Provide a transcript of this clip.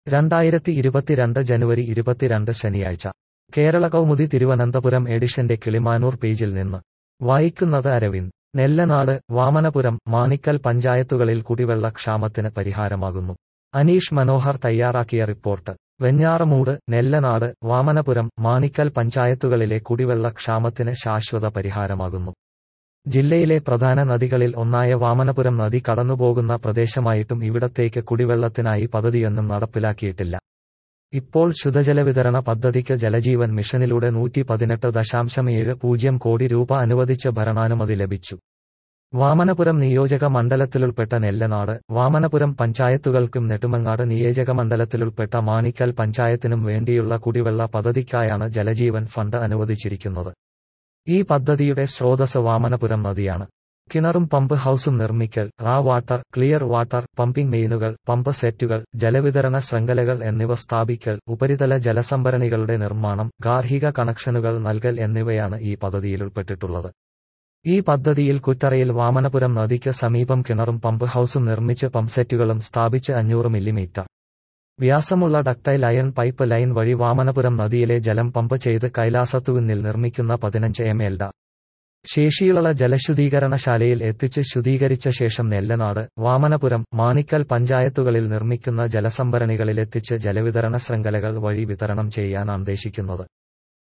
രണ്ടായിരത്തി ഇരുപത്തിരണ്ട് ജനുവരി ഇരുപത്തിരണ്ട് ശനിയാഴ്ച കേരള കൗമുദി തിരുവനന്തപുരം എഡിഷന്റെ കിളിമാനൂർ പേജിൽ നിന്ന് വായിക്കുന്നത് അരവിന്ദ് നെല്ലനാട് വാമനപുരം മാണിക്കൽ പഞ്ചായത്തുകളിൽ കുടിവെള്ള ക്ഷാമത്തിന് പരിഹാരമാകുന്നു അനീഷ് മനോഹർ തയ്യാറാക്കിയ റിപ്പോർട്ട് വെഞ്ഞാറമൂട് നെല്ലനാട് വാമനപുരം മാണിക്കൽ പഞ്ചായത്തുകളിലെ കുടിവെള്ള ക്ഷാമത്തിന് ശാശ്വത പരിഹാരമാകുന്നു ജില്ലയിലെ പ്രധാന നദികളിൽ ഒന്നായ വാമനപുരം നദി കടന്നുപോകുന്ന പ്രദേശമായിട്ടും ഇവിടത്തേക്ക് കുടിവെള്ളത്തിനായി പദ്ധതിയൊന്നും നടപ്പിലാക്കിയിട്ടില്ല ഇപ്പോൾ ശുദ്ധജല വിതരണ പദ്ധതിക്ക് ജലജീവൻ മിഷനിലൂടെ നൂറ്റി പതിനെട്ട് ദശാംശം ഏഴ് പൂജ്യം കോടി രൂപ അനുവദിച്ച് ഭരണാനുമതി ലഭിച്ചു വാമനപുരം നിയോജക മണ്ഡലത്തിലുൾപ്പെട്ട നെല്ലനാട് വാമനപുരം പഞ്ചായത്തുകൾക്കും നെടുമങ്ങാട് നിയോജക മണ്ഡലത്തിലുൾപ്പെട്ട മാണിക്കൽ പഞ്ചായത്തിനും വേണ്ടിയുള്ള കുടിവെള്ള പദ്ധതിക്കായാണ് ജലജീവൻ ഫണ്ട് അനുവദിച്ചിരിക്കുന്നത് ഈ പദ്ധതിയുടെ സ്രോതസ് വാമനപുരം നദിയാണ് കിണറും പമ്പ് ഹൌസും നിർമ്മിക്കൽ raw water clear water pumping മെയിനുകൾ പമ്പ് സെറ്റുകൾ ജലവിതരണ ശൃംഖലകൾ എന്നിവ സ്ഥാപിക്കൽ ഉപരിതല ജലസംഭരണികളുടെ നിർമ്മാണം ഗാർഹിക കണക്ഷനുകൾ നൽകൽ എന്നിവയാണ് ഈ പദ്ധതിയിൽ ഉൾപ്പെട്ടിട്ടുള്ളത് ഈ പദ്ധതിയിൽ കുറ്ററയിൽ വാമനപുരം നദിക്ക് സമീപം കിണറും പമ്പ് ഹൌസും നിർമ്മിച്ച് പമ്പ്സെറ്റുകളും സ്ഥാപിച്ച് അഞ്ഞൂറ് മില്ലിമീറ്റർ വ്യാസമുള്ള ഡക്ടൈൽ അയൺ പൈപ്പ് ലൈൻ വഴി വാമനപുരം നദിയിലെ ജലം പമ്പ് ചെയ്ത് കൈലാസത്തുവിന്നിൽ നിർമ്മിക്കുന്ന പതിനഞ്ച് എം എൽ ഡ ശേഷിയുള്ള ജലശുദ്ധീകരണശാലയിൽ എത്തിച്ച് ശുദ്ധീകരിച്ച ശേഷം നെല്ലനാട് വാമനപുരം മാണിക്കൽ പഞ്ചായത്തുകളിൽ നിർമ്മിക്കുന്ന ജലസംഭരണികളിലെത്തിച്ച് ജലവിതരണ ശൃംഖലകൾ വഴി വിതരണം ചെയ്യാനാണ് ഉദ്ദേശിക്കുന്നത്